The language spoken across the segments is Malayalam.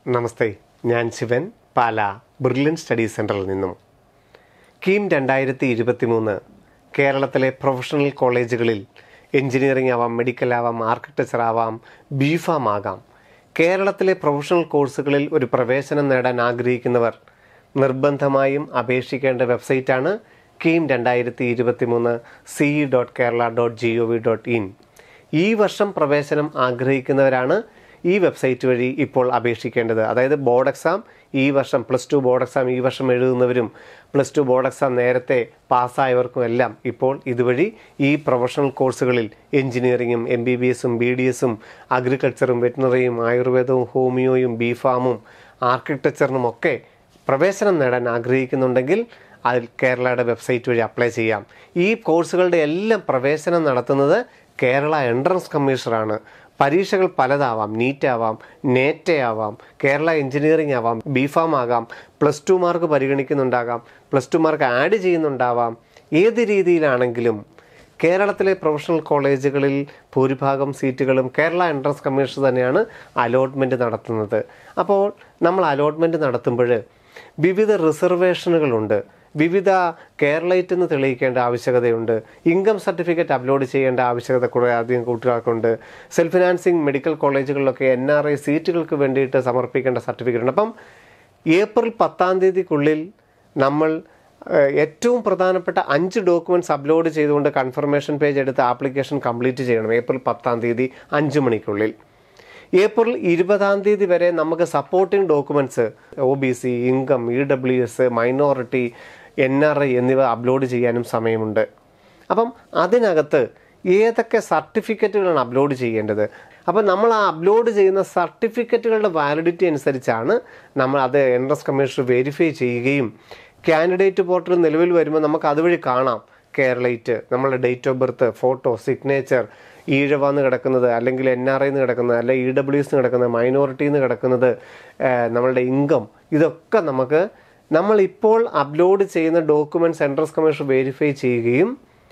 നമസ്തേ ഞാൻ ശിവൻ പാല ബ്രില്യൻ സ്റ്റഡി സെൻറ്ററിൽ നിന്നും കീം രണ്ടായിരത്തി ഇരുപത്തി മൂന്ന് കേരളത്തിലെ പ്രൊഫഷണൽ കോളേജുകളിൽ എഞ്ചിനീയറിംഗ് ആവാം മെഡിക്കൽ ആവാം ആർക്കിടെക്ചർ ആവാം ബിഫാം ആകാം കേരളത്തിലെ പ്രൊഫഷണൽ കോഴ്സുകളിൽ ഒരു പ്രവേശനം നേടാൻ ആഗ്രഹിക്കുന്നവർ നിർബന്ധമായും അപേക്ഷിക്കേണ്ട വെബ്സൈറ്റാണ് കീം രണ്ടായിരത്തി ഇരുപത്തി മൂന്ന് C dot Kerala dot G O V dot in ഈ വർഷം പ്രവേശനം ആഗ്രഹിക്കുന്നവരാണ് ഈ വെബ്സൈറ്റ് വഴി ഇപ്പോൾ അപേക്ഷിക്കേണ്ടത് അതായത് ബോർഡ് എക്സാം ഈ വർഷം പ്ലസ് ടു ബോർഡ് എക്സാം ഈ വർഷം എഴുതുന്നവരും പ്ലസ് ടു ബോർഡ് എക്സാം നേരത്തെ പാസ്സായവർക്കും എല്ലാം ഇപ്പോൾ ഇതുവഴി ഈ പ്രൊഫഷണൽ കോഴ്സുകളിൽ എഞ്ചിനീയറിങ്ങും എം ബി ബി എസും ബി ഡി എസും അഗ്രികൾച്ചറും വെറ്റിനറിയും ആയുർവേദവും ഹോമിയോയും ബി ഫാമും ആർക്കിടെക്ചറിനും ഒക്കെ പ്രവേശനം നേടാൻ ആഗ്രഹിക്കുന്നുണ്ടെങ്കിൽ അതിൽ കേരളയുടെ വെബ്സൈറ്റ് വഴി അപ്ലൈ ചെയ്യാം ഈ കോഴ്സുകളുടെ എല്ലാം പ്രവേശനം നടത്തുന്നത് കേരള എൻട്രൻസ് കമ്മീഷണറാണ് പരീക്ഷകൾ പലതാവാം നീറ്റ് ആവാം നേറ്റ് ആവാം കേരള എഞ്ചിനീയറിംഗ് ആവാം ബിഫാം ആകാം പ്ലസ് ടു മാർക്ക് പരിഗണിക്കുന്നുണ്ടാകാം പ്ലസ് ടു മാർക്ക് ആഡ് ചെയ്യുന്നുണ്ടാവാം ഏത് രീതിയിലാണെങ്കിലും കേരളത്തിലെ പ്രൊഫഷണൽ കോളേജുകളിൽ ഭൂരിഭാഗം സീറ്റുകളും കേരള എൻട്രൻസ് കമ്മീഷൻ തന്നെയാണ് അലോട്ട്മെൻറ്റ് നടത്തുന്നത് അപ്പോൾ നമ്മൾ അലോട്ട്മെൻറ്റ് നടത്തുമ്പോൾ വിവിധ റിസർവേഷനുകളുണ്ട് വിവിധ കേരളൈറ്റ് എന്ന് തെളിയിക്കേണ്ട ആവശ്യകതയുണ്ട് ഇൻകം സർട്ടിഫിക്കറ്റ് അപ്ലോഡ് ചെയ്യേണ്ട ആവശ്യകത കുറേ അധികം കുട്ടികൾക്കുണ്ട് സെൽഫ് ഫിനാൻസിങ് മെഡിക്കൽ കോളേജുകളിലൊക്കെ എൻ ആർ ഐ സീറ്റുകൾക്ക് വേണ്ടിയിട്ട് സമർപ്പിക്കേണ്ട സർട്ടിഫിക്കറ്റ് ഉണ്ട് അപ്പം ഏപ്രിൽ പത്താം തീയതിക്കുള്ളിൽ നമ്മൾ ഏഹ്, ഏറ്റവും പ്രധാനപ്പെട്ട അഞ്ച് ഡോക്യുമെൻറ്റ്സ് അപ്ലോഡ് ചെയ്തുകൊണ്ട് കൺഫർമേഷൻ പേജ് എടുത്ത് ആപ്ലിക്കേഷൻ കംപ്ലീറ്റ് ചെയ്യണം ഏപ്രിൽ പത്താം തീയതി അഞ്ച് മണിക്കുള്ളിൽ ഏപ്രിൽ ഇരുപതാം തീയതി വരെ നമുക്ക് supporting documents O B C income E W S minority N R I എന്നിവ അപ്ലോഡ് ചെയ്യാനും സമയമുണ്ട് അപ്പം അതിനകത്ത് ഏതൊക്കെ സർട്ടിഫിക്കറ്റുകളാണ് അപ്ലോഡ് ചെയ്യേണ്ടത് അപ്പം നമ്മൾ ആ അപ്ലോഡ് ചെയ്യുന്ന സർട്ടിഫിക്കറ്റുകളുടെ വാലിഡിറ്റി അനുസരിച്ചാണ് നമ്മൾ അത് എൻട്രൻസ് കമ്മീഷൻ വെരിഫൈ ചെയ്യുകയും കാൻഡിഡേറ്റ് പോർട്ടൽ നിലവിൽ വരുമ്പോൾ നമുക്ക് അതുവഴി കാണാം കേരളൈറ്റ് നമ്മളുടെ date of birth photo signature ഈഴവാന്ന് കിടക്കുന്നത് അല്ലെങ്കിൽ എൻ ആർ ഐന്ന് കിടക്കുന്നത് അല്ലെങ്കിൽ ഇ ഡബ്ല്യു എസ് കിടക്കുന്നത് മൈനോറിറ്റിന്ന് കിടക്കുന്നത് ഏഹ്, നമ്മളുടെ ഇൻകം ഇതൊക്കെ നമുക്ക് നമ്മൾ ഇപ്പോൾ അപ്ലോഡ് ചെയ്യുന്ന ഡോക്യുമെൻറ്റ്സ് എൻട്രൻസ് കമ്മീഷൻ വെരിഫൈ ചെയ്യുകയും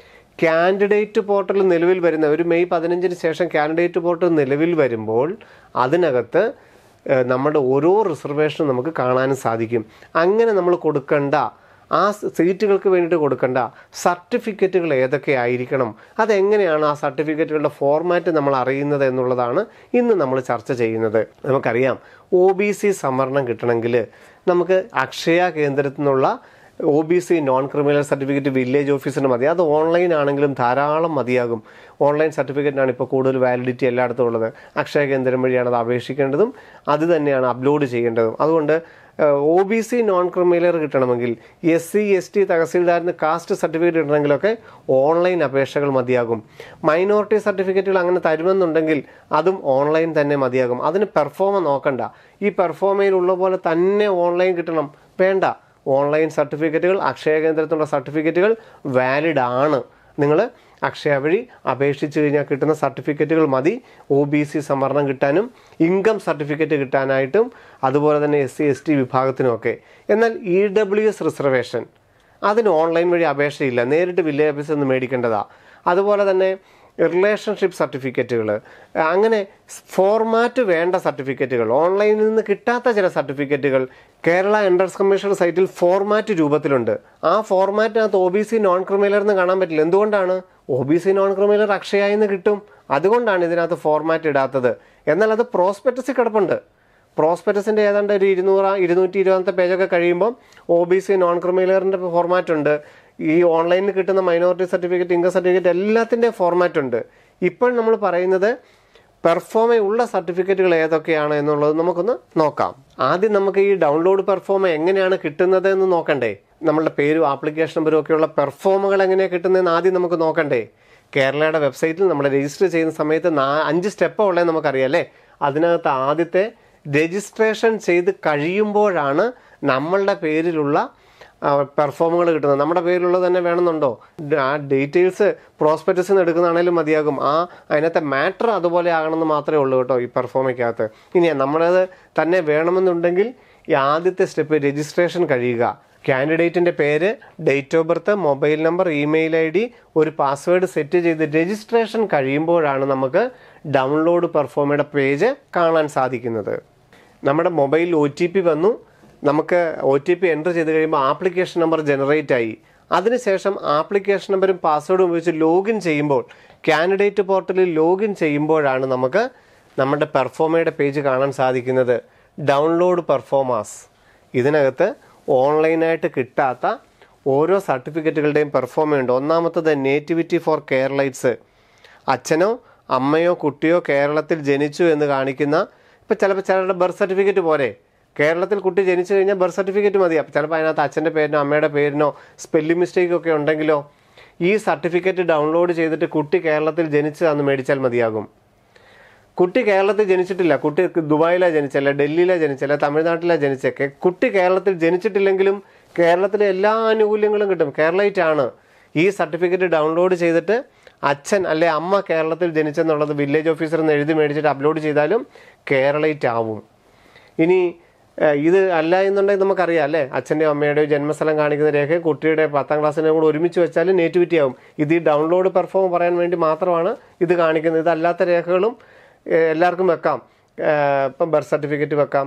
കാൻഡിഡേറ്റ് പോർട്ടൽ നിലവിൽ വരുന്ന ഒരു മെയ് പതിനഞ്ചിന് ശേഷം കാൻഡിഡേറ്റ് പോർട്ടൽ നിലവിൽ വരുമ്പോൾ അതിനകത്ത് ഏഹ്, നമ്മുടെ ഓരോ റിസർവേഷനും നമുക്ക് കാണാനും സാധിക്കും അങ്ങനെ നമ്മൾ കൊടുക്കേണ്ട ആ സ് സീറ്റുകൾക്ക് വേണ്ടിയിട്ട് കൊടുക്കേണ്ട സർട്ടിഫിക്കറ്റുകൾ ഏതൊക്കെ ആയിരിക്കണം അതെങ്ങനെയാണ് ആ സർട്ടിഫിക്കറ്റുകളുടെ ഫോർമാറ്റ് നമ്മൾ അറിയുന്നത് എന്നുള്ളതാണ് ഇന്ന് നമ്മൾ ചർച്ച ചെയ്യുന്നത് നമുക്കറിയാം ഒ ബി സി സംവരണം കിട്ടണമെങ്കിൽ നമുക്ക് അക്ഷയ കേന്ദ്രത്തിൽ നിന്നുള്ള O B C non criminal certificate village ഓഫീസിന് മതി അത് ഓൺലൈൻ ആണെങ്കിലും ധാരാളം മതിയാകും ഓൺലൈൻ സർട്ടിഫിക്കറ്റിനാണ് ഇപ്പോൾ കൂടുതൽ വാലിഡിറ്റി എല്ലായിടത്തും ഉള്ളത് അക്ഷയ കേന്ദ്രം വഴിയാണ് അത് അപേക്ഷിക്കേണ്ടതും അത് തന്നെയാണ് അപ്ലോഡ് ചെയ്യേണ്ടതും അതുകൊണ്ട് O B C non creamy layer കിട്ടണമെങ്കിൽ എസ് സി എസ് ടി തഹസീൽദാരിന് കാസ്റ്റ് സർട്ടിഫിക്കറ്റ് കിട്ടണമെങ്കിലൊക്കെ ഓൺലൈൻ അപേക്ഷകൾ മതിയാകും മൈനോറിറ്റി സർട്ടിഫിക്കറ്റുകൾ അങ്ങനെ തരുമെന്നുണ്ടെങ്കിൽ അതും ഓൺലൈൻ തന്നെ മതിയാകും അതിന് പെർഫോമ നോക്കണ്ട ഈ പെർഫോമയിലുള്ള പോലെ തന്നെ ഓൺലൈൻ കിട്ടണം വേണ്ട ഓൺലൈൻ സർട്ടിഫിക്കറ്റുകൾ അക്ഷയ കേന്ദ്രത്തിലുള്ള സർട്ടിഫിക്കറ്റുകൾ വാലിഡ് ആണ് നിങ്ങൾ അക്ഷയ വഴി അപേക്ഷിച്ച് കഴിഞ്ഞാൽ കിട്ടുന്ന സർട്ടിഫിക്കറ്റുകൾ മതി ഒ ബി സി സംവരണം കിട്ടാനും ഇൻകം സർട്ടിഫിക്കറ്റ് കിട്ടാനായിട്ടും അതുപോലെ തന്നെ എസ് സി എസ് ടി വിഭാഗത്തിനുമൊക്കെ എന്നാൽ ഇ ഡബ്ല്യു എസ് റിസർവേഷൻ അതിന് ഓൺലൈൻ വഴി അപേക്ഷയില്ല നേരിട്ട് വില്ലേജ് ഓഫീസിൽ നിന്ന് മേടിക്കേണ്ടതാ അതുപോലെ തന്നെ റിലേഷൻഷിപ്പ് സർട്ടിഫിക്കറ്റുകൾ അങ്ങനെ ഫോർമാറ്റ് വേണ്ട സർട്ടിഫിക്കറ്റുകൾ ഓൺലൈനിൽ നിന്ന് കിട്ടാത്ത ചില സർട്ടിഫിക്കറ്റുകൾ കേരള എൻട്രൻസ് കമ്മീഷൻ സൈറ്റിൽ ഫോർമാറ്റ് രൂപത്തിലുണ്ട് ആ ഫോർമാറ്റിനകത്ത് O B C non creamy layer എന്ന് കാണാൻ പറ്റില്ല എന്തുകൊണ്ടാണ് O B C non creamy layer അക്ഷയായി നിന്ന് കിട്ടും അതുകൊണ്ടാണ് ഇതിനകത്ത് ഫോർമാറ്റ് ഇടാത്തത് എന്നാൽ അത് പ്രോസ്പെക്ടസിൽ കിടപ്പുണ്ട് പ്രോസ്പെക്ടസിൻ്റെ ഏതാണ്ട് ഒരു ഇരുന്നൂറ് ഇരുന്നൂറ്റി ഇരുപതാമത്തെ പേജൊക്കെ കഴിയുമ്പോൾ ഒ ബി സി നോൺ ക്രിമിനലറിൻ്റെ ഫോർമാറ്റ് ഉണ്ട് ഈ ഓൺലൈനിൽ കിട്ടുന്ന മൈനോറിറ്റി സർട്ടിഫിക്കറ്റ് ഇൻകം സർട്ടിഫിക്കറ്റ് എല്ലാത്തിൻ്റെയും ഫോർമാറ്റ് ഉണ്ട് ഇപ്പോൾ നമ്മൾ പറയുന്നത് പെർഫോമ ഉള്ള സർട്ടിഫിക്കറ്റുകൾ ഏതൊക്കെയാണ് എന്നുള്ളത് നമുക്കൊന്ന് നോക്കാം ആദ്യം നമുക്ക് ഈ ഡൗൺലോഡ് പെർഫോമ എങ്ങനെയാണ് കിട്ടുന്നത് എന്ന് നോക്കണ്ടേ നമ്മളുടെ പേരും ആപ്ലിക്കേഷൻ നമ്പറും ഒക്കെയുള്ള പെർഫോമുകൾ എങ്ങനെയാണ് കിട്ടുന്നതെന്ന് ആദ്യം നമുക്ക് നോക്കണ്ടേ കേരളയുടെ വെബ്സൈറ്റിൽ നമ്മൾ രജിസ്റ്റർ ചെയ്യുന്ന സമയത്ത് നാ അഞ്ച് സ്റ്റെപ്പ് ഉള്ളതെന്ന് നമുക്കറിയാം അല്ലേ അതിനകത്ത് ആദ്യത്തെ രജിസ്ട്രേഷൻ ചെയ്ത് കഴിയുമ്പോഴാണ് നമ്മളുടെ പേരിലുള്ള പെർഫോമുകൾ കിട്ടുന്നത് നമ്മുടെ പേരിലുള്ളത് തന്നെ വേണമെന്നുണ്ടോ ആ ഡീറ്റെയിൽസ് പ്രോസ്പെക്ടസിൽ നിന്ന് എടുക്കുന്നതാണേലും മതിയാകും ആ അതിനകത്തെ മാറ്റർ അതുപോലെ ആകണമെന്ന് മാത്രമേ ഉള്ളൂ കേട്ടോ ഈ പെർഫോമയ്ക്കകത്ത് ഇനി നമ്മളത് തന്നെ വേണമെന്നുണ്ടെങ്കിൽ ഈ ആദ്യത്തെ സ്റ്റെപ്പ് രജിസ്ട്രേഷൻ കഴിയുക കാൻഡിഡേറ്റിൻ്റെ പേര് date of birth mobile number email I D ഒരു പാസ്വേഡ് സെറ്റ് ചെയ്ത് രജിസ്ട്രേഷൻ കഴിയുമ്പോഴാണ് നമുക്ക് ഡൗൺലോഡ് പെർഫോമയുടെ പേജ് കാണാൻ സാധിക്കുന്നത് നമ്മുടെ മൊബൈലിൽ ഒ ടി പി വന്നു നമുക്ക് ഒ ടി പി എൻ്റർ ചെയ്ത് കഴിയുമ്പോൾ ആപ്ലിക്കേഷൻ നമ്പർ ജനറേറ്റ് ആയി അതിനുശേഷം ആപ്ലിക്കേഷൻ നമ്പറും പാസ്വേഡും ഉപയോഗിച്ച് ലോഗിൻ ചെയ്യുമ്പോൾ കാൻഡിഡേറ്റ് പോർട്ടലിൽ ലോഗിൻ ചെയ്യുമ്പോഴാണ് നമുക്ക് നമ്മുടെ പെർഫോമയുടെ പേജ് കാണാൻ സാധിക്കുന്നത് ഡൗൺലോഡ് പെർഫോമാസ് ഇതിനകത്ത് ഓൺലൈനായിട്ട് കിട്ടാത്ത ഓരോ സർട്ടിഫിക്കറ്റുകളുടെയും പെർഫോമയുണ്ട് ഒന്നാമത്തത് നേറ്റിവിറ്റി ഫോർ കേരളൈറ്റ്സ് അച്ഛനോ അമ്മയോ കുട്ടിയോ കേരളത്തിൽ ജനിച്ചു എന്ന് കാണിക്കുന്ന ഇപ്പം ചിലപ്പോൾ ചിലരുടെ ബർത്ത് സർട്ടിഫിക്കറ്റ് പോരെ കേരളത്തിൽ കുട്ടി ജനിച്ചു കഴിഞ്ഞാൽ ബർത്ത് സർട്ടിഫിക്കറ്റ് മതി അപ്പം ചിലപ്പോൾ അതിനകത്ത് അച്ഛൻ്റെ പേരിനോ അമ്മയുടെ പേരിനോ സ്പെല്ലിംഗ് മിസ്റ്റേക്ക് ഒക്കെ ഉണ്ടെങ്കിലോ ഈ സർട്ടിഫിക്കറ്റ് ഡൗൺലോഡ് ചെയ്തിട്ട് കുട്ടി കേരളത്തിൽ ജനിച്ചതാണെന്ന് മേടിച്ചാൽ മതിയാകും കുട്ടി കേരളത്തിൽ ജനിച്ചിട്ടില്ല കുട്ടി ദുബായിലാണ് ജനിച്ചല്ല ഡൽഹിയിലാണ് ജനിച്ചല്ല തമിഴ്നാട്ടിലാണ് ജനിച്ചൊക്കെ കുട്ടി കേരളത്തിൽ ജനിച്ചിട്ടില്ലെങ്കിലും കേരളത്തിലെ എല്ലാ ആനുകൂല്യങ്ങളും കിട്ടും കേരളൈറ്റ് ആണ് ഈ സർട്ടിഫിക്കറ്റ് ഡൗൺലോഡ് ചെയ്തിട്ട് അച്ഛൻ അല്ലെ അമ്മ കേരളത്തിൽ ജനിച്ചെന്നുള്ളത് വില്ലേജ് ഓഫീസറിൽ നിന്ന് എഴുതി മേടിച്ചിട്ട് അപ്ലോഡ് ചെയ്താലും കേരളൈറ്റ് ആവും ഇനി ഏഹ്, ഇത് അല്ല എന്നുണ്ടെങ്കിൽ നമുക്കറിയാം അല്ലേ അച്ഛൻ്റെയോ അമ്മയുടെയോ ജന്മസ്ഥലം കാണിക്കുന്ന രേഖ കുട്ടിയുടെ പത്താം ക്ലാസ്സിനെ കൂടെ ഒരുമിച്ച് വെച്ചാൽ നേറ്റിവിറ്റി ആവും ഇത് ഈ ഡൗൺലോഡ് പെർഫോം പറയാൻ വേണ്ടി മാത്രമാണ് ഇത് കാണിക്കുന്നത് ഇതല്ലാത്ത രേഖകളും ഏഹ്, എല്ലാവർക്കും വെക്കാം ഏഹ്, ഇപ്പം ബർത്ത് സർട്ടിഫിക്കറ്റ് വെക്കാം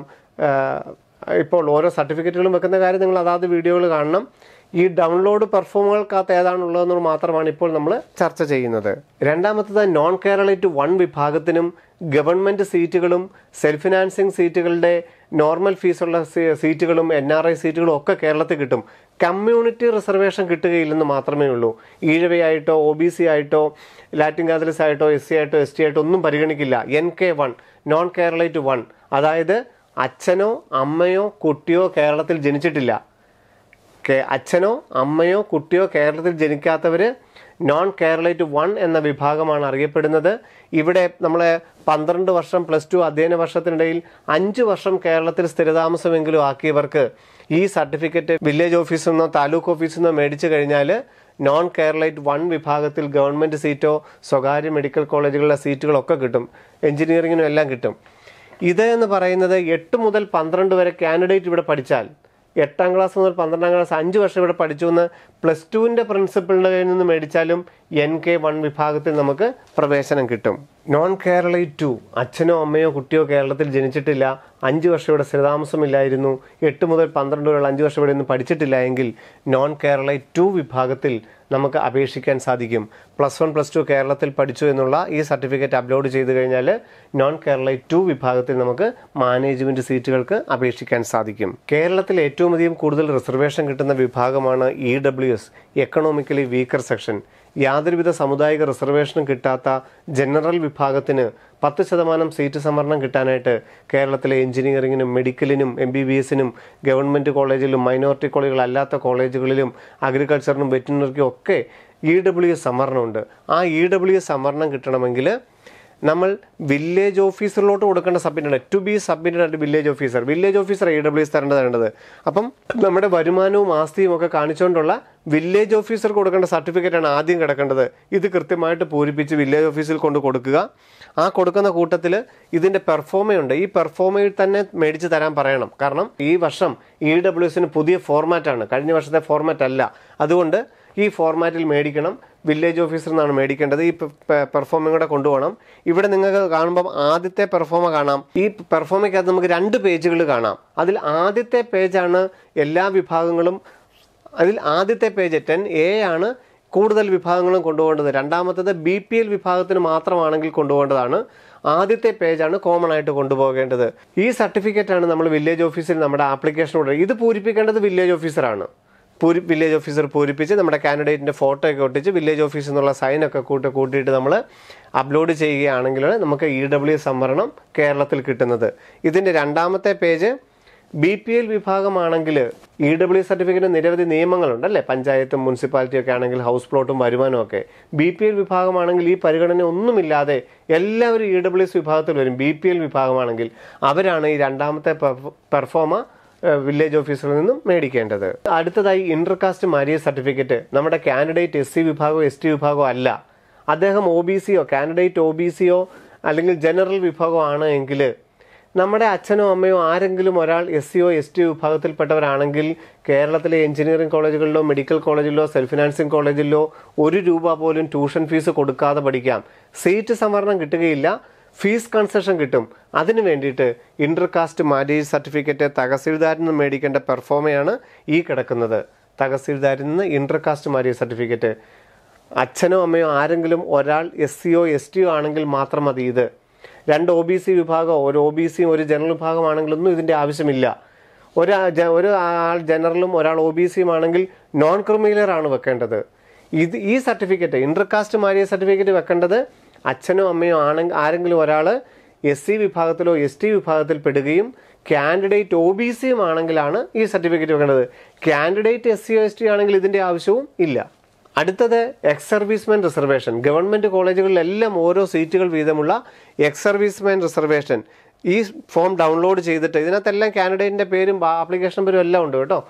ഏഹ്, ഇപ്പോൾ ഓരോ സർട്ടിഫിക്കറ്റുകളും വെക്കുന്ന കാര്യം നിങ്ങൾ അതാത് വീഡിയോകൾ കാണണം ഈ ഡൗൺലോഡ് പെർഫോമുകൾക്കകത്ത് ഏതാണുള്ളതെന്ന് മാത്രമാണ് ഇപ്പോൾ നമ്മൾ ചർച്ച ചെയ്യുന്നത് രണ്ടാമത്തത് നോൺ കേരളൈറ്റ് വൺ വിഭാഗത്തിനും ഗവൺമെൻറ് സീറ്റുകളും സെൽഫ് ഫിനാൻസിങ് സീറ്റുകളുടെ നോർമൽ ഫീസുള്ള സീ- സീറ്റുകളും എൻ ആർ ഐ സീറ്റുകളും ഒക്കെ കേരളത്തിൽ കിട്ടും കമ്മ്യൂണിറ്റി റിസർവേഷൻ കിട്ടുകയില്ലെന്ന് മാത്രമേ ഉള്ളൂ ഈഴവയായിട്ടോ ഒ ബി സി ആയിട്ടോ ലാറ്റിൻ കാതലിസ് ആയിട്ടോ എസ് സി ആയിട്ടോ എസ് ടി ആയിട്ടോ ഒന്നും പരിഗണിക്കില്ല N K one non Keralite one അതായത് അച്ഛനോ അമ്മയോ കുട്ടിയോ കേരളത്തിൽ ജനിച്ചിട്ടില്ല കേ- അച്ഛനോ അമ്മയോ കുട്ടിയോ കേരളത്തിൽ ജനിക്കാത്തവർ നോൺ കേരളൈറ്റ് വൺ എന്ന വിഭാഗമാണ് അറിയപ്പെടുന്നത് ഇവിടെ നമ്മളെ പന്ത്രണ്ട് വർഷം പ്ലസ് ടു അധ്യയന വർഷത്തിനിടയിൽ അഞ്ച് വർഷം കേരളത്തിൽ സ്ഥിരതാമസമെങ്കിലും ആക്കിയവർക്ക് ഈ സർട്ടിഫിക്കറ്റ് വില്ലേജ് ഓഫീസിൽ നിന്നോ താലൂക്ക് ഓഫീസിൽ നിന്നോ മേടിച്ചു കഴിഞ്ഞാൽ നോൺ കേരളൈറ്റ് വൺ വിഭാഗത്തിൽ ഗവൺമെൻറ് സീറ്റോ സ്വകാര്യ മെഡിക്കൽ കോളേജുകളിലെ സീറ്റുകളൊക്കെ കിട്ടും എഞ്ചിനീയറിങ്ങിനും എല്ലാം കിട്ടും ഇത് എന്ന് പറയുന്നത് എട്ട് മുതൽ പന്ത്രണ്ട് വരെ കാൻഡിഡേറ്റ് ഇവിടെ പഠിച്ചാൽ എട്ടാം ക്ലാസ് മുതൽ പന്ത്രണ്ടാം ക്ലാസ് അഞ്ച് വർഷം ഇവിടെ പഠിച്ചു എന്ന് പ്ലസ് ടുവിൻ്റെ പ്രിൻസിപ്പളിൻ്റെ കയ്യിൽ നിന്ന് മേടിച്ചാലും എൻ കെ വൺ വിഭാഗത്തിൽ നമുക്ക് പ്രവേശനം കിട്ടും നോൺ കേരളൈറ്റ് ടു അച്ഛനോ അമ്മയോ കുട്ടിയോ കേരളത്തിൽ ജനിച്ചിട്ടില്ല അഞ്ച് വർഷം ഇവിടെ സ്ഥിരതാമസമില്ലായിരുന്നു എട്ട് മുതൽ പന്ത്രണ്ട് വരെയുള്ള അഞ്ച് വർഷം ഇവിടെ ഒന്നും പഠിച്ചിട്ടില്ല എങ്കിൽ നോൺ കേരളൈറ്റ് ടു വിഭാഗത്തിൽ നമുക്ക് അപേക്ഷിക്കാൻ സാധിക്കും പ്ലസ് വൺ പ്ലസ് ടു കേരളത്തിൽ പഠിച്ചു എന്നുള്ള ഈ സർട്ടിഫിക്കറ്റ് അപ്ലോഡ് ചെയ്ത് കഴിഞ്ഞാൽ നോൺ കേരളൈറ്റ് ടു വിഭാഗത്തിൽ നമുക്ക് മാനേജ്മെന്റ് സീറ്റുകൾക്ക് അപേക്ഷിക്കാൻ സാധിക്കും കേരളത്തിൽ ഏറ്റവും അധികം കൂടുതൽ റിസർവേഷൻ കിട്ടുന്ന വിഭാഗമാണ് E W S economically weaker section യാതൊരുവിധ സാമുദായിക റിസർവേഷനും കിട്ടാത്ത ജനറൽ വിഭാഗത്തിന് പത്ത് ശതമാനം സീറ്റ് സംവരണം കിട്ടാനായിട്ട് കേരളത്തിലെ എഞ്ചിനീയറിങ്ങിനും മെഡിക്കലിനും എം ബി ബി എസിനും ഗവൺമെൻറ് കോളേജിലും മൈനോറിറ്റി കോളേജുകളല്ലാത്ത കോളേജുകളിലും അഗ്രികൾച്ചറിനും വെറ്റിനറിക്കും ഒക്കെ ഇ ഡബ്ല്യു എസ് സംവരണമുണ്ട് ആ ഇ ഡബ്ല്യു എസ് സംവരണം കിട്ടണമെങ്കിൽ നമ്മൾ വില്ലേജ് ഓഫീസറിലോട്ട് കൊടുക്കേണ്ട submit to be submitted at village officer village officer E W S തരേണ്ടത് വേണ്ടത് അപ്പം നമ്മുടെ വരുമാനവും ആസ്തിയും ഒക്കെ കാണിച്ചുകൊണ്ടുള്ള വില്ലേജ് ഓഫീസർക്ക് കൊടുക്കേണ്ട സർട്ടിഫിക്കറ്റാണ് ആദ്യം കിടക്കേണ്ടത് ഇത് കൃത്യമായിട്ട് പൂരിപ്പിച്ച് വില്ലേജ് ഓഫീസിൽ കൊണ്ട് കൊടുക്കുക ആ കൊടുക്കുന്ന കൂട്ടത്തിൽ ഇതിൻ്റെ പെർഫോമയുണ്ട് ഈ പെർഫോമയിൽ തന്നെ മേടിച്ച് തരാൻ പറയണം കാരണം ഈ വർഷം ഇ ഡബ്ല്യു എസിന് പുതിയ ഫോർമാറ്റാണ് കഴിഞ്ഞ വർഷത്തെ ഫോർമാറ്റ് അല്ല അതുകൊണ്ട് ഈ ഫോർമാറ്റിൽ മേടിക്കണം വില്ലേജ് ഓഫീസറിൽ നിന്നാണ് മേടിക്കേണ്ടത് ഈ പെർഫോമിംഗ് കൂടെ കൊണ്ടുപോകണം ഇവിടെ നിങ്ങൾക്ക് കാണുമ്പം ആദ്യത്തെ പെർഫോമ കാണാം ഈ പെർഫോമയ്ക്കകത്ത് നമുക്ക് രണ്ട് പേജുകൾ കാണാം അതിൽ ആദ്യത്തെ പേജാണ് എല്ലാ വിഭാഗങ്ങളും അതിൽ ആദ്യത്തെ പേജ് ടെൻ എ ആണ് കൂടുതൽ വിഭാഗങ്ങളും കൊണ്ടുപോകേണ്ടത് രണ്ടാമത്തത് ബി പി എൽ വിഭാഗത്തിന് മാത്രമാണെങ്കിൽ കൊണ്ടുപോകേണ്ടതാണ് ആദ്യത്തെ പേജാണ് കോമൺ ആയിട്ട് കൊണ്ടുപോകേണ്ടത് ഈ സർട്ടിഫിക്കറ്റാണ് നമ്മൾ വില്ലേജ് ഓഫീസിൽ നമ്മുടെ ആപ്ലിക്കേഷനോട് ഇത് പൂരിപ്പിക്കേണ്ടത് വില്ലേജ് ഓഫീസറാണ് പൂരി വില്ലേജ് ഓഫീസർ പൂരിപ്പിച്ച് നമ്മുടെ കാൻഡിഡേറ്റിൻ്റെ ഫോട്ടോ ഒക്കെ ഒട്ടിച്ച് വില്ലേജ് ഓഫീസിൽ നിന്നുള്ള സൈനൊക്കെ കൂട്ടി കൂട്ടിയിട്ട് നമ്മൾ അപ്ലോഡ് ചെയ്യുകയാണെങ്കിൽ നമുക്ക് ഇ ഡബ്ല്യു സംവരണം കേരളത്തിൽ കിട്ടുന്നത് ഇതിൻ്റെ രണ്ടാമത്തെ പേജ് ബി പി എൽ വിഭാഗമാണെങ്കിൽ ഇ ഡബ്ല്യു സർട്ടിഫിക്കറ്റ് നിരവധി നിയമങ്ങളുണ്ട് അല്ലേ പഞ്ചായത്തും മുനിസിപ്പാലിറ്റിയും ഒക്കെ ആണെങ്കിൽ ഹൗസ് പ്ലോട്ടും വരുമാനവും ഒക്കെ ബി പി എൽ വിഭാഗമാണെങ്കിൽ ഈ പരിഗണന ഒന്നുമില്ലാതെ എല്ലാവരും ഇ ഡബ്ല്യു എസ് വിഭാഗത്തിൽ വരും ബി പി എൽ വിഭാഗമാണെങ്കിൽ അവരാണ് ഈ രണ്ടാമത്തെ പെർഫോമ വില്ലേജ് ഓഫീസറിൽ നിന്നും മേടിക്കേണ്ടത് അടുത്തതായി ഇന്റർകാസ്റ്റ് മാരേജ് സർട്ടിഫിക്കറ്റ് നമ്മുടെ കാൻഡിഡേറ്റ് എസ് സി വിഭാഗമോ എസ് ടി വിഭാഗമോ അല്ല അദ്ദേഹം ഒ ബി സിയോ കാൻഡിഡേറ്റ് ഒ ബി സിയോ അല്ലെങ്കിൽ ജനറൽ വിഭാഗമോ ആണ് എങ്കിൽ നമ്മുടെ അച്ഛനോ അമ്മയോ ആരെങ്കിലും ഒരാൾ എസ് സിയോ എസ് ടി വിഭാഗത്തിൽപ്പെട്ടവരാണെങ്കിൽ കേരളത്തിലെ എഞ്ചിനീയറിംഗ് കോളേജുകളിലോ മെഡിക്കൽ കോളേജിലോ സെൽഫ് ഫിനാൻസിങ് കോളേജിലോ ഒരു രൂപ പോലും ട്യൂഷൻ ഫീസ് കൊടുക്കാതെ പഠിക്കാം സീറ്റ് സംവരണം കിട്ടുകയില്ല ഫീസ് കൺസെഷൻ കിട്ടും അതിന് വേണ്ടിയിട്ട് ഇൻ്റർകാസ്റ്റ് മാരേജ് സർട്ടിഫിക്കറ്റ് തഹസീൽദാരിൽ നിന്ന് മേടിക്കേണ്ട പെർഫോമയാണ് ഈ കിടക്കുന്നത് തഹസീൽദാരിൽ നിന്ന് ഇൻ്റർകാസ്റ്റ് മാരേജ് സർട്ടിഫിക്കറ്റ് അച്ഛനോ അമ്മയോ ആരെങ്കിലും ഒരാൾ എസ് സിയോ എസ് ടിയോ ആണെങ്കിൽ മാത്രം മതി ഇത് രണ്ട് ഒ ബി സി വിഭാഗം ഒരു ഒ ബി സിയും ഒരു ജനറൽ വിഭാഗമാണെങ്കിലൊന്നും ഇതിൻ്റെ ആവശ്യമില്ല ഒരു ജ- ഒരു ആൾ ജനറലും ഒരാൾ ഒ ബി സിയും ആണെങ്കിൽ നോൺ ക്രിമിനലർ ആണ് വെക്കേണ്ടത് ഇത് ഈ സർട്ടിഫിക്കറ്റ് ഇന്റർകാസ്റ്റ് മാരേജ് സർട്ടിഫിക്കറ്റ് വെക്കേണ്ടത് അച്ഛനോ അമ്മയോ ആണെങ്കിൽ ആരെങ്കിലും ഒരാൾ എസ് സി വിഭാഗത്തിലോ എസ് ടി വിഭാഗത്തിൽ പെടുകയും കാൻഡിഡേറ്റ് ഒ ബി സിയും ആണെങ്കിലാണ് ഈ സർട്ടിഫിക്കറ്റ് വെക്കേണ്ടത് candidate S C S T ആണെങ്കിൽ ഇതിൻ്റെ ആവശ്യവും ഇല്ല അടുത്തത് എക്സ് സർവീസ്മാൻ റിസർവേഷൻ ഗവൺമെൻറ് കോളേജുകളിലെല്ലാം ഓരോ സീറ്റുകൾ വീതമുള്ള എക്സ് സർവീസ്മാൻ റിസർവേഷൻ ഈ ഫോം ഡൗൺലോഡ് ചെയ്തിട്ട് ഇതിനകത്തെല്ലാം കാൻഡിഡേറ്റിൻ്റെ പേരും ആപ്ലിക്കേഷൻ പേരും എല്ലാം ഉണ്ട് കേട്ടോ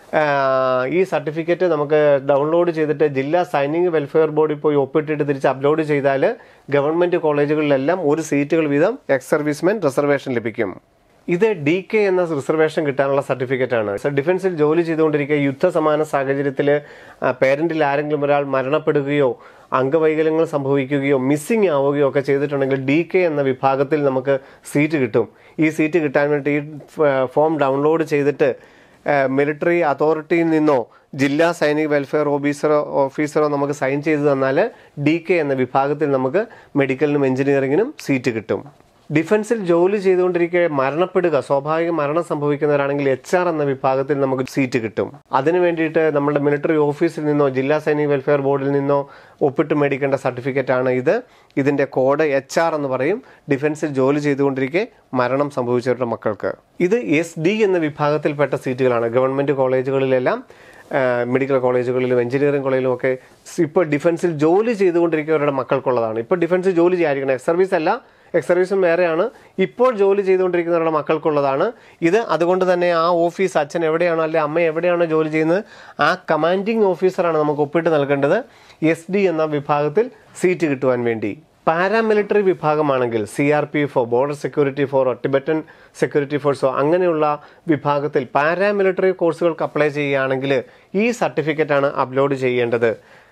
ആഹ് ഈ സർട്ടിഫിക്കറ്റ് നമുക്ക് ഡൗൺലോഡ് ചെയ്തിട്ട് ജില്ലാ സൈനിങ് വെൽഫെയർ ബോർഡിൽ പോയി ഒപ്പിട്ടിട്ട് തിരിച്ച് അപ്ലോഡ് ചെയ്താൽ ഗവൺമെൻറ് കോളേജുകളിലെല്ലാം ഒരു സീറ്റുകൾ വീതം എക്സ് സർവീസ്മാൻ റിസർവേഷൻ ലഭിക്കും ഇത് ഡി കെ എന്ന റിസർവേഷൻ കിട്ടാനുള്ള സർട്ടിഫിക്കറ്റ് ആണ് സോ ഡിഫൻസിൽ ജോലി ചെയ്തുകൊണ്ടിരിക്കുക യുദ്ധസമാന സാഹചര്യത്തിൽ പേരന്റിൽ ആരെങ്കിലും ഒരാൾ മരണപ്പെടുകയോ അംഗവൈകല്യങ്ങൾ സംഭവിക്കുകയോ മിസ്സിംഗ് ആവുകയോ ഒക്കെ ചെയ്തിട്ടുണ്ടെങ്കിൽ ഡി കെ എന്ന വിഭാഗത്തിൽ നമുക്ക് സീറ്റ് കിട്ടും ഈ സീറ്റ് കിട്ടാൻ വേണ്ടി ഈ ഫോം ഡൗൺലോഡ് ചെയ്തിട്ട് മിലിറ്ററി അതോറിറ്റിയിൽ നിന്നോ ജില്ലാ സൈനിക വെൽഫെയർ ഓഫീസറോ ഓഫീസറോ നമുക്ക് സൈൻ ചെയ്ത് തന്നാൽ ഡി കെ എന്ന വിഭാഗത്തിൽ നമുക്ക് മെഡിക്കലിനും എഞ്ചിനീയറിങ്ങിനും സീറ്റ് കിട്ടും ഡിഫൻസിൽ ജോലി ചെയ്തുകൊണ്ടിരിക്കെ മരണപ്പെടുക സ്വാഭാവിക മരണം സംഭവിക്കുന്നവരാണെങ്കിൽ എച്ച് ആർ എന്ന വിഭാഗത്തിൽ നമുക്ക് സീറ്റ് കിട്ടും അതിനു വേണ്ടിയിട്ട് നമ്മുടെ മിലിറ്ററി ഓഫീസിൽ നിന്നോ ജില്ലാ സൈനിക വെൽഫെയർ ബോർഡിൽ നിന്നോ ഒപ്പിട്ട് മേടിക്കേണ്ട സർട്ടിഫിക്കറ്റ് ആണ് ഇത് ഇതിന്റെ കോഡ് എച്ച് ആർ എന്ന് പറയും ഡിഫൻസിൽ ജോലി ചെയ്തുകൊണ്ടിരിക്കെ മരണം സംഭവിച്ചവരുടെ മക്കൾക്ക് ഇത് എസ് ഡി എന്ന വിഭാഗത്തിൽപ്പെട്ട സീറ്റുകളാണ് ഗവൺമെന്റ് കോളേജുകളിലെല്ലാം ആഹ് മെഡിക്കൽ കോളേജുകളിലും എഞ്ചിനീയറിംഗ് കോളേജിലും ഒക്കെ ഇപ്പോൾ ഡിഫൻസിൽ ജോലി ചെയ്തുകൊണ്ടിരിക്കുന്നവരുടെ മക്കൾക്കുള്ളതാണ് ഇപ്പോൾ ഡിഫൻസിൽ ജോലി ചെയ്യാതിരിക്കണം എക്സ് സർവീസ് അല്ല എക്സ് സർവീസും വേറെയാണ് ഇപ്പോൾ ജോലി ചെയ്തുകൊണ്ടിരിക്കുന്നവരുടെ മക്കൾക്കുള്ളതാണ് ഇത് അതുകൊണ്ട് തന്നെ ആ ഓഫീസ് അച്ഛൻ എവിടെയാണോ അല്ലെ അമ്മ എവിടെയാണോ ജോലി ചെയ്യുന്നത് ആ കമാൻഡിങ് ഓഫീസറാണ് നമുക്ക് ഒപ്പിട്ട് നൽകേണ്ടത് എസ് ഡി എന്ന വിഭാഗത്തിൽ സീറ്റ് കിട്ടുവാൻ വേണ്ടി പാരാമിലിറ്ററി വിഭാഗമാണെങ്കിൽ സി ആർ പി എഫോ ബോർഡർ സെക്യൂരിറ്റി ഫോറോ ടിബറ്റൻ സെക്യൂരിറ്റി ഫോഴ്സോ അങ്ങനെയുള്ള വിഭാഗത്തിൽ പാരാമിലിറ്ററി കോഴ്സുകൾക്ക് അപ്ലൈ ചെയ്യുകയാണെങ്കിൽ ഈ സർട്ടിഫിക്കറ്റാണ് അപ്ലോഡ് ചെയ്യേണ്ടത്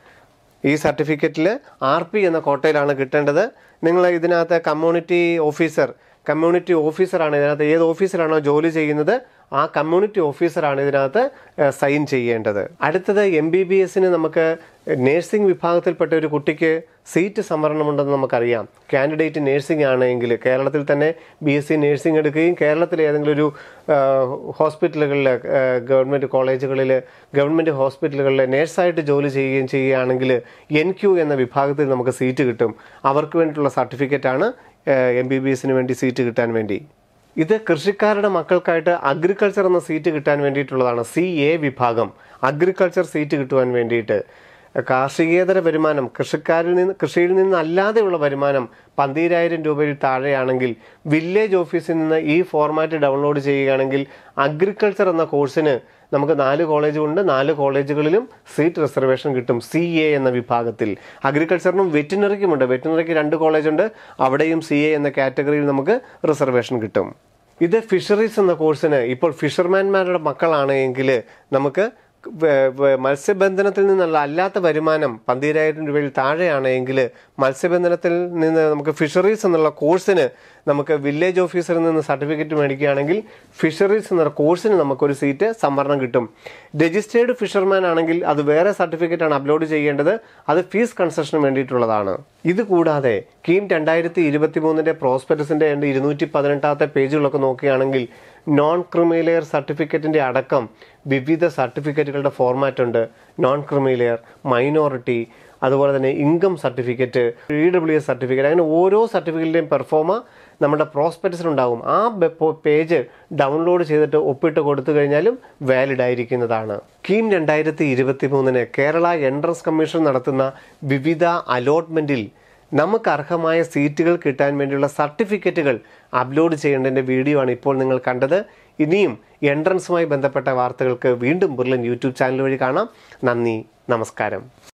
ഈ സർട്ടിഫിക്കറ്റിൽ ആർ പി എന്ന കോട്ടയിലാണ് കിട്ടേണ്ടത് നിങ്ങൾ ഇതിനകത്ത് കമ്മ്യൂണിറ്റി ഓഫീസർ കമ്മ്യൂണിറ്റി ഓഫീസറാണ് ഇതിനകത്ത് ഏത് ഓഫീസറാണോ ജോലി ചെയ്യുന്നത് ആ കമ്മ്യൂണിറ്റി ഓഫീസറാണ് ഇതിനകത്ത് സൈൻ ചെയ്യേണ്ടത് അടുത്തത് എം ബി ബി എസിന് നമുക്ക് നേഴ്സിംഗ് വിഭാഗത്തിൽപ്പെട്ട ഒരു കുട്ടിക്ക് സീറ്റ് സംവരണമുണ്ടെന്ന് നമുക്കറിയാം കാൻഡിഡേറ്റ് നേഴ്സിംഗ് ആണെങ്കിൽ കേരളത്തിൽ തന്നെ ബി എസ് സി നേഴ്സിംഗ് എടുക്കുകയും കേരളത്തിലെ ഏതെങ്കിലും ഒരു ഹോസ്പിറ്റലുകളിൽ ഗവൺമെൻറ് കോളേജുകളിൽ ഗവൺമെൻറ് ഹോസ്പിറ്റലുകളിൽ നേഴ്സായിട്ട് ജോലി ചെയ്യുകയും ചെയ്യുകയാണെങ്കിൽ എൻ ക്യു എന്ന വിഭാഗത്തിൽ നമുക്ക് സീറ്റ് കിട്ടും അവർക്ക് വേണ്ടിയിട്ടുള്ള സർട്ടിഫിക്കറ്റാണ് എം ബി ബി എസിന് വേണ്ടി സീറ്റ് കിട്ടാൻ വേണ്ടി ഇത് കൃഷിക്കാരുടെ മക്കൾക്കായിട്ട് അഗ്രികൾച്ചർ എന്ന സീറ്റ് കിട്ടാൻ വേണ്ടിയിട്ടുള്ളതാണ് സി എ വിഭാഗം അഗ്രികൾച്ചർ സീറ്റ് കിട്ടുവാൻ വേണ്ടിയിട്ട് കാർഷികേതര വരുമാനം കൃഷിക്കാരിൽ നിന്ന് കൃഷിയിൽ നിന്ന് അല്ലാതെയുള്ള വരുമാനം പന്തീരായിരം രൂപയിൽ താഴെയാണെങ്കിൽ വില്ലേജ് ഓഫീസിൽ നിന്ന് ഈ ഫോർമാറ്റ് ഡൗൺലോഡ് ചെയ്യുകയാണെങ്കിൽ അഗ്രികൾച്ചർ എന്ന കോഴ്സിന് നമുക്ക് നാല് കോളേജുണ്ട് നാല് കോളേജുകളിലും സീറ്റ് റിസർവേഷൻ കിട്ടും സി എ എന്ന വിഭാഗത്തിൽ അഗ്രികൾച്ചറിനും വെറ്റിനറിക്കുമുണ്ട് വെറ്റിനറിക്ക് രണ്ട് കോളേജുണ്ട് അവിടെയും സി എ എന്ന കാറ്റഗറിയിൽ നമുക്ക് റിസർവേഷൻ കിട്ടും ഇത് ഫിഷറീസ് എന്ന കോഴ്സിന് ഇപ്പോൾ ഫിഷർമാൻമാരുടെ മക്കളാണ് എങ്കിൽ നമുക്ക് വേ- വേ- മത്സ്യബന്ധനത്തിൽ നിന്നുള്ള അല്ലാത്ത വരുമാനം പന്തീരായിരം രൂപയിൽ താഴെയാണ് എങ്കിൽ മത്സ്യബന്ധനത്തിൽ നിന്ന് നമുക്ക് ഫിഷറീസ് എന്നുള്ള കോഴ്സിന് നമുക്ക് വില്ലേജ് ഓഫീസറിൽ നിന്ന് സർട്ടിഫിക്കറ്റ് മേടിക്കുകയാണെങ്കിൽ ഫിഷറീസ് എന്നുള്ള കോഴ്സിന് നമുക്കൊരു സീറ്റ് സംവരണം കിട്ടും രജിസ്റ്റേർഡ് ഫിഷർമാൻ ആണെങ്കിൽ അത് വേറെ സർട്ടിഫിക്കറ്റ് ആണ് അപ്ലോഡ് ചെയ്യേണ്ടത് അത് ഫീസ് കൺസെഷന് വേണ്ടിയിട്ടുള്ളതാണ് ഇത് കൂടാതെ കീം രണ്ടായിരത്തി ഇരുപത്തി മൂന്നിന്റെ പ്രോസ്പെക്ടസിന്റെ ഇരുന്നൂറ്റി പതിനെട്ടാമത്തെ പേജുകളൊക്കെ നോക്കുകയാണെങ്കിൽ നോൺ ക്രിമിലെയർ സർട്ടിഫിക്കറ്റിന്റെ അടക്കം വിവിധ സർട്ടിഫിക്കറ്റുകളുടെ ഫോർമാറ്റ് ഉണ്ട് നോൺ ക്രിമിലെയർ മൈനോറിറ്റി അതുപോലെ തന്നെ income certificate E W S certificate അങ്ങനെ ഓരോ സർട്ടിഫിക്കറ്റിൻ്റെയും പെർഫോമ നമ്മുടെ പ്രോസ്പെക്ടസിലുണ്ടാകും ആ പേജ് ഡൗൺലോഡ് ചെയ്തിട്ട് ഒപ്പിട്ട് കൊടുത്തു കഴിഞ്ഞാലും വാലിഡ് ആയിരിക്കുന്നതാണ് കീം രണ്ടായിരത്തി ഇരുപത്തി മൂന്നിന് കേരള എൻട്രൻസ് കമ്മീഷൻ നടത്തുന്ന വിവിധ അലോട്ട്മെന്റിൽ നമുക്ക് അർഹമായ സീറ്റുകൾ കിട്ടാൻ വേണ്ടിയുള്ള സർട്ടിഫിക്കറ്റുകൾ അപ്ലോഡ് ചെയ്യേണ്ടതിൻ്റെ വീഡിയോ ആണ് ഇപ്പോൾ നിങ്ങൾ കണ്ടത് ഇനിയും എൻട്രൻസുമായി ബന്ധപ്പെട്ട വാർത്തകൾക്ക് വീണ്ടും ബുർലൻ യൂട്യൂബ് ചാനൽ വഴി കാണാം നന്ദി നമസ്കാരം